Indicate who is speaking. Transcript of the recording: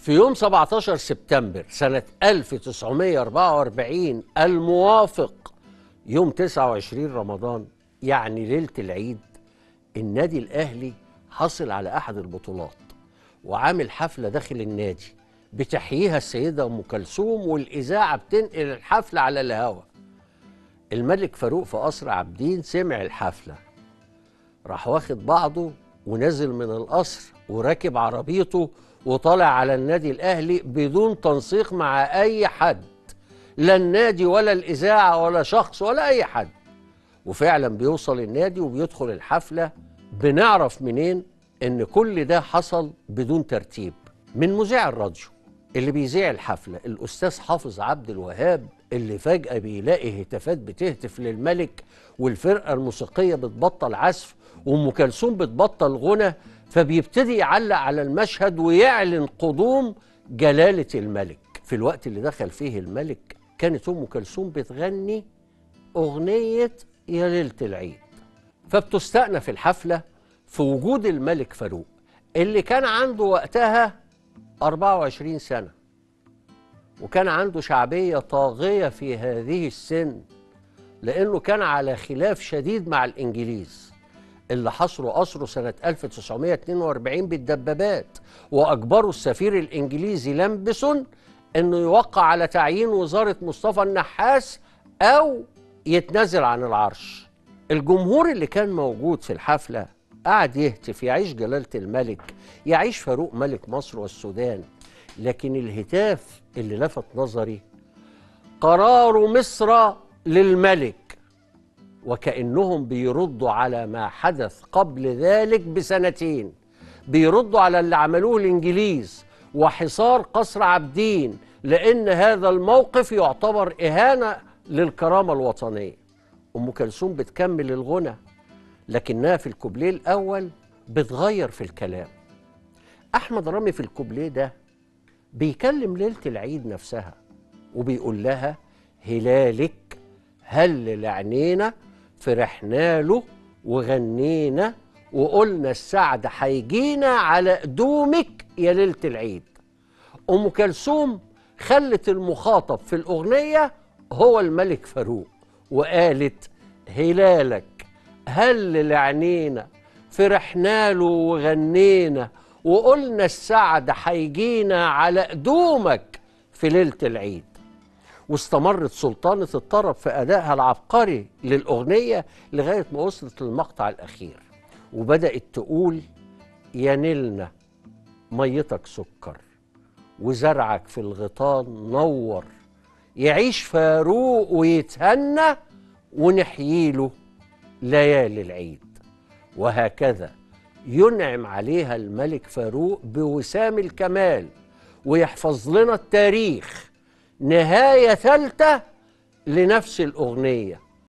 Speaker 1: في يوم 17 سبتمبر سنة 1944 الموافق يوم 29 رمضان يعني ليلة العيد النادي الأهلي حصل على أحد البطولات وعامل حفلة داخل النادي بتحييها السيدة أم كلثوم والإذاعة بتنقل الحفلة على الهوا الملك فاروق في قصر عابدين سمع الحفلة راح واخد بعضه ونزل من القصر وراكب عربيته وطالع على النادي الأهلي بدون تنسيق مع أي حد لا النادي ولا الإذاعة ولا شخص ولا أي حد وفعلا بيوصل النادي وبيدخل الحفلة بنعرف منين إن كل ده حصل بدون ترتيب من مذيع الراديو اللي بيذيع الحفلة الأستاذ حافظ عبد الوهاب اللي فجأة بيلاقي هتافات بتهتف للملك والفرقة الموسيقية بتبطل عزف وأم كلثوم بتبطل غنى فبيبتدي يعلق على المشهد ويعلن قدوم جلالة الملك في الوقت اللي دخل فيه الملك كانت أم كلثوم بتغني أغنية يا ليلة العيد فبتستأنف الحفلة في وجود الملك فاروق اللي كان عنده وقتها 24 سنة وكان عنده شعبية طاغية في هذه السن لأنه كان على خلاف شديد مع الإنجليز اللي حصروا قصره سنة 1942 بالدبابات وأجبروا السفير الإنجليزي لامبسون أنه يوقع على تعيين وزارة مصطفى النحاس أو يتنازل عن العرش الجمهور اللي كان موجود في الحفلة قعد يهتف يعيش جلالة الملك يعيش فاروق ملك مصر والسودان لكن الهتاف اللي لفت نظري قرار مصر للملك وكأنهم بيردوا على ما حدث قبل ذلك بسنتين بيردوا على اللي عملوه الإنجليز وحصار قصر عابدين لأن هذا الموقف يعتبر إهانة للكرامة الوطنية أم كلثوم بتكمل الغنى لكنها في الكوبليه الأول بتغير في الكلام أحمد رامي في الكوبليه ده بيكلم ليلة العيد نفسها وبيقول لها هلالك هل لعنينا فرحنا له وغنينا وقلنا السعد هيجينا على قدومك يا ليلة العيد أم كلثوم خلت المخاطب في الأغنية هو الملك فاروق وقالت هلالك هل لعنينا فرحنا له وغنينا وقلنا السعد هيجينا على قدومك في ليلة العيد واستمرت سلطانة الطرب في أدائها العبقري للأغنية لغاية ما وصلت للمقطع الأخير وبدأت تقول يا نيلنا ميتك سكر وزرعك في الغيطان نور يعيش فاروق ويتهنى ونحييله ليالي العيد وهكذا ينعم عليها الملك فاروق بوسام الكمال ويحفظ لنا التاريخ نهاية ثالثة لنفس الأغنية